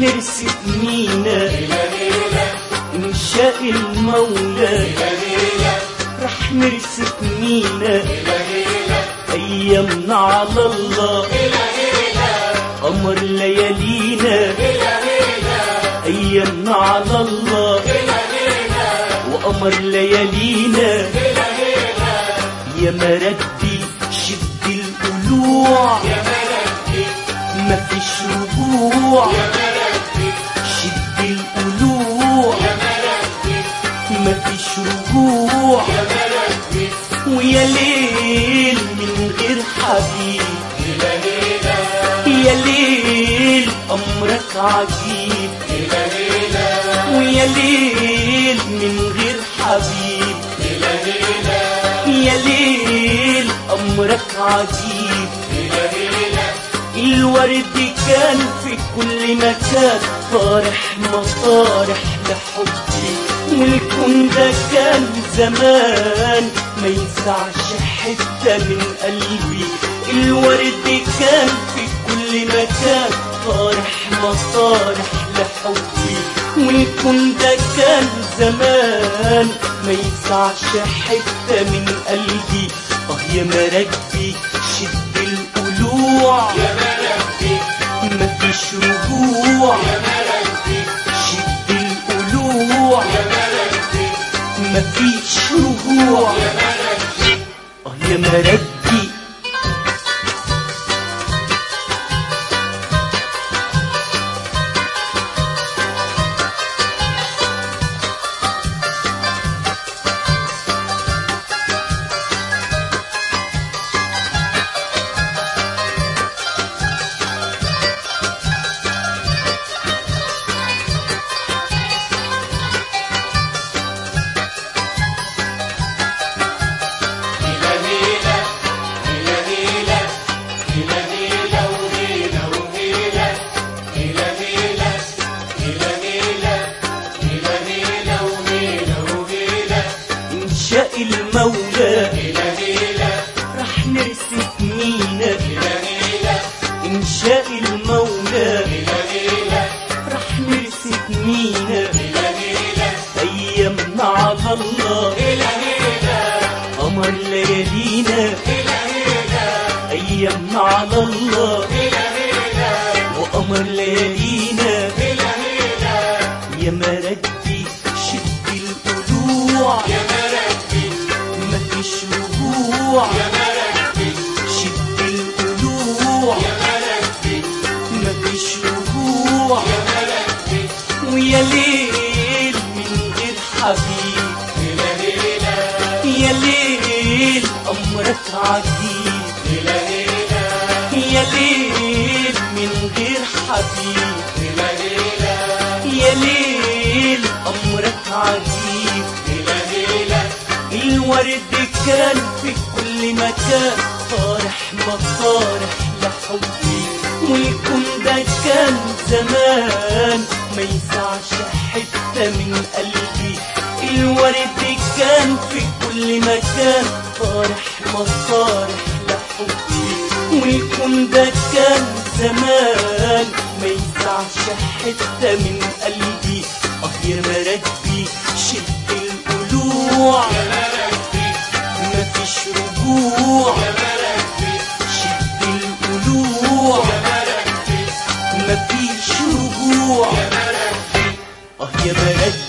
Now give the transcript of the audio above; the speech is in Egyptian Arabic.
نرسي مينا إن شاء المولى رح نرسي مينا أيامنا على الله قمر ليالينا أيامنا على الله وقمر ليالينا يا مردي شد القلوع ما فيش رجوع شد القلوع ما فيش رجوع ويا ليل من غير حبيب يا ليل أمرك عجيب ويا ليل من غير حبيب يا ليل أمرك عجيب الورد كان في كل مكان طارح مطارح لحبي والكون ده كان زمان ما يسعش حتة من قلبي الورد كان في كل مكان طارح مطارح لحبي والكون ده كان زمان ما يسعش حتة من قلبي اه يا مركبي شد القلوع مفيش رجوع شد القلوع مفيش رجوع اه يا مركبي إن شاء المولى رح نرسم مينا إن شاء المولى رح نرسم مينا أيامنا على الله قمر ليالينا أيامنا على الله وقمر ليالينا يا مردي شد القلوع مفيش رجوع شد القلوع مفيش رجوع ويا ليل من غير حبيب يا ليل أمرك عجيب يا ليل من غير حبيب يا ليل أمرك عجيب الورد كان في كل مكان طارح مطارح لحبي والكون ده كان زمان ما يسعش حتة من قلبي الورد كان في كل مكان طارح مطارح لحبي والكون ده كان زمان ما يسعش حتة من قلبي اه يا مردي شد القلوع مفيش رجوع شد القلوع مفيش رجوع اه يا مردي